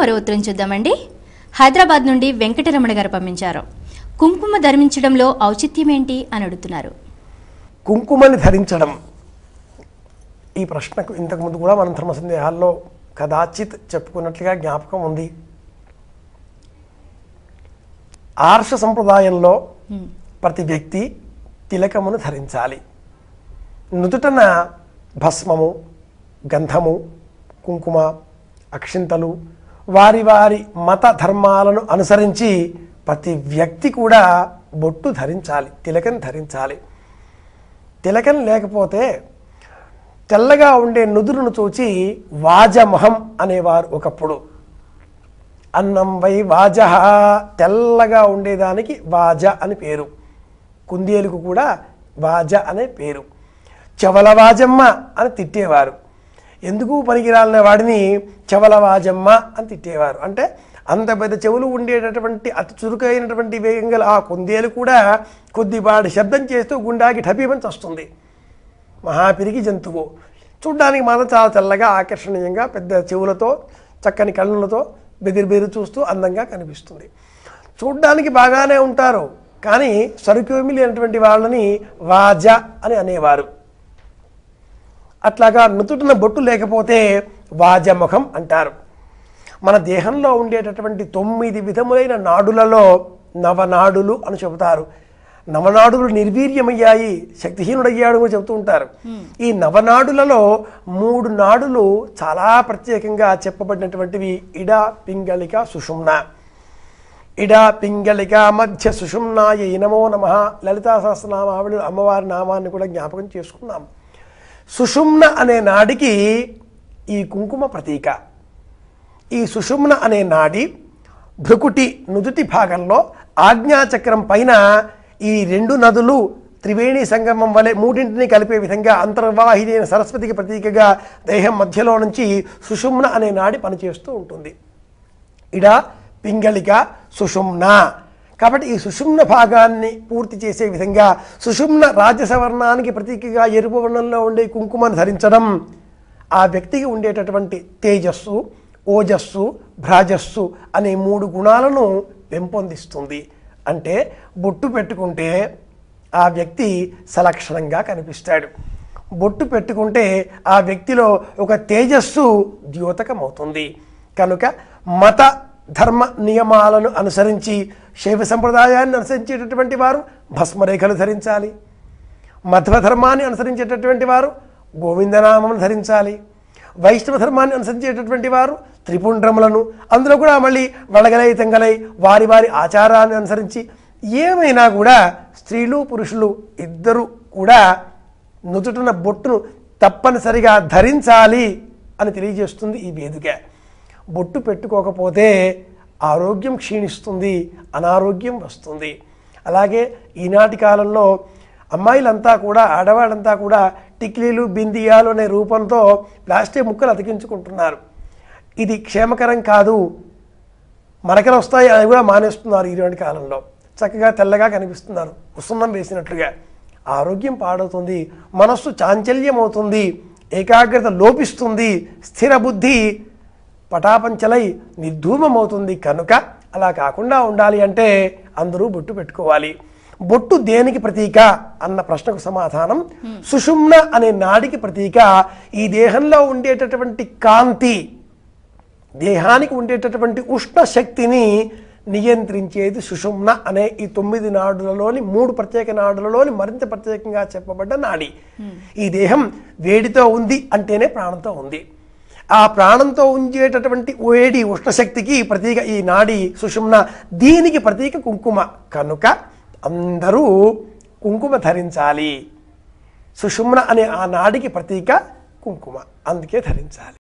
మరో ఉత్తరం చూద్దామండి హైదరాబాద్ నుండి వెంకటరమణ గారు పంపించారు కుంకుమ ధర్మించడంలో ఔచిత్యం ఏంటి అని అడుగుతున్నారు కుంకుమని ధరించడం ఈ ప్రశ్నకు ఇంతకుముందు కూడా మనం ధర్మ సందేహాల్లో కదాచిత్ చెప్పుకున్నట్లుగా జ్ఞాపకం ఉంది ఆర్ష సంప్రదాయంలో ప్రతి వ్యక్తి తిలకమును ధరించాలి నుదుటన భస్మము గంధము కుంకుమ అక్షింతలు వారి వారి మత ధర్మాలను అనుసరించి ప్రతి వ్యక్తి కూడా బొట్టు ధరించాలి తిలకం ధరించాలి తిలకం లేకపోతే తెల్లగా ఉండే నుదురును చూచి వాజమహం అనేవారు ఒకప్పుడు అన్నం వై వాజ తెల్లగా ఉండేదానికి వాజ అని పేరు కుందేలుకు కూడా వాజ అనే పేరు చవల వాజమ్మ అని తిట్టేవారు ఎందుకు పనికిరాలనే వాడిని చవల వాజమ్మ అని తిట్టేవారు అంటే అంత పెద్ద చెవులు ఉండేటటువంటి అతి చురుకైనటువంటి వేగంగల ఆ కుందేలు కూడా కొద్దిపాటి శబ్దం చేస్తూ గుండాకి ఠపీమని వస్తుంది మహాపిరికి జంతువు చూడ్డానికి మాత్రం చాలా తెల్లగా ఆకర్షణీయంగా పెద్ద చెవులతో చక్కని కళ్ళతో బెదిరి బెదిరి చూస్తూ అందంగా కనిపిస్తుంది చూడ్డానికి బాగానే ఉంటారు కానీ సరుకేమి లేనటువంటి వాళ్ళని వాజ అని అనేవారు అట్లాగా నుతుటిన బొట్టు లేకపోతే వాజముఖం అంటారు మన దేహంలో ఉండేటటువంటి తొమ్మిది విధములైన నాడులలో నవనాడులు అని చెబుతారు నవనాడులు నిర్వీర్యమయ్యాయి శక్తిహీనుడయ్యాడు అని చెబుతూ ఉంటారు ఈ నవనాడులలో మూడు నాడులు చాలా ప్రత్యేకంగా చెప్పబడినటువంటివి ఇడ పింగళిక సుషుమ్న ఇడ పింగళిక మధ్య సుషుమ్నాయ నమో నమ లలితా సహస్రనామావళి అమ్మవారి నామాన్ని కూడా జ్ఞాపకం చేసుకున్నాం సుషుమ్న అనే నాడికి ఈ కుంకుమ ప్రతీక ఈ సుషుమ్న అనే నాడి భృకుటి నుదుటి భాగంలో ఆజ్ఞాచక్రం పైన ఈ రెండు నదులు త్రివేణి సంగమం వలె మూడింటిని కలిపే విధంగా అంతర్వాహిని అయిన సరస్వతికి ప్రతీకగా దేహం మధ్యలో నుంచి సుషుమ్న అనే నాడి పనిచేస్తూ ఉంటుంది ఇడ పింగళిక సుషుమ్న కాబట్టి ఈ సుషుమ్న భాగాన్ని పూర్తి చేసే విధంగా సుషుమ్న రాజసవర్ణానికి ప్రతీకగా ఎరుపు వర్ణంలో ఉండే కుంకుమను ధరించడం ఆ వ్యక్తికి ఉండేటటువంటి తేజస్సు ఓజస్సు భ్రాజస్సు అనే మూడు గుణాలను పెంపొందిస్తుంది అంటే బొట్టు పెట్టుకుంటే ఆ వ్యక్తి సలక్షణంగా కనిపిస్తాడు బొట్టు పెట్టుకుంటే ఆ వ్యక్తిలో ఒక తేజస్సు ద్యోతకమవుతుంది కనుక మత ధర్మ నియమాలను అనుసరించి శైవ సంప్రదాయాన్ని అనుసరించేటటువంటి వారు భస్మరేఖలు ధరించాలి మధ్వ ధర్మాన్ని అనుసరించేటటువంటి వారు గోవిందనామం ధరించాలి వైష్ణవ ధర్మాన్ని అనుసరించేటటువంటి వారు త్రిపుండ్రములను అందులో కూడా మళ్ళీ వడగలై తెంగలై వారి వారి ఆచారాన్ని అనుసరించి ఏమైనా కూడా స్త్రీలు పురుషులు ఇద్దరు కూడా నుదుటిన బొట్టును తప్పనిసరిగా ధరించాలి అని తెలియజేస్తుంది ఈ వేదిక బొట్టు పెట్టుకోకపోతే ఆరోగ్యం క్షీణిస్తుంది అనారోగ్యం వస్తుంది అలాగే ఈనాటి కాలంలో అమ్మాయిలంతా కూడా ఆడవాళ్ళంతా కూడా టిక్లీలు బిందియాలు అనే రూపంతో ప్లాస్టిక్ ముక్కలు అతికించుకుంటున్నారు ఇది క్షేమకరం కాదు మరకలు వస్తాయి అని కూడా మానేస్తున్నారు ఈనాటి కాలంలో చక్కగా తెల్లగా కనిపిస్తున్నారు ఉసున్నం వేసినట్లుగా ఆరోగ్యం పాడవుతుంది మనస్సు చాంచల్యం అవుతుంది ఏకాగ్రత లోపిస్తుంది స్థిర బుద్ధి పటాపంచలై నిర్ధూమమవుతుంది కనుక అలా కాకుండా ఉండాలి అంటే అందరూ బొట్టు పెట్టుకోవాలి బొట్టు దేనికి ప్రతీక అన్న ప్రశ్నకు సమాధానం సుషుమ్న అనే నాడికి ప్రతీక ఈ దేహంలో ఉండేటటువంటి కాంతి దేహానికి ఉండేటటువంటి ఉష్ణ శక్తిని నియంత్రించేది సుషుమ్న అనే ఈ తొమ్మిది నాడులలోని మూడు ప్రత్యేక నాడులలోని మరింత ప్రత్యేకంగా చెప్పబడ్డ నాడి ఈ దేహం వేడితో ఉంది అంటేనే ప్రాణంతో ఉంది ఆ ప్రాణంతో ఉంచేటటువంటి వేడి ఉష్ణశక్తికి ప్రతీక ఈ నాడి సుషుమ్న దీనికి ప్రతీక కుంకుమ కనుక అందరూ కుంకుమ ధరించాలి సుషుమ్న అనే ఆ నాడికి ప్రతీక కుంకుమ అందుకే ధరించాలి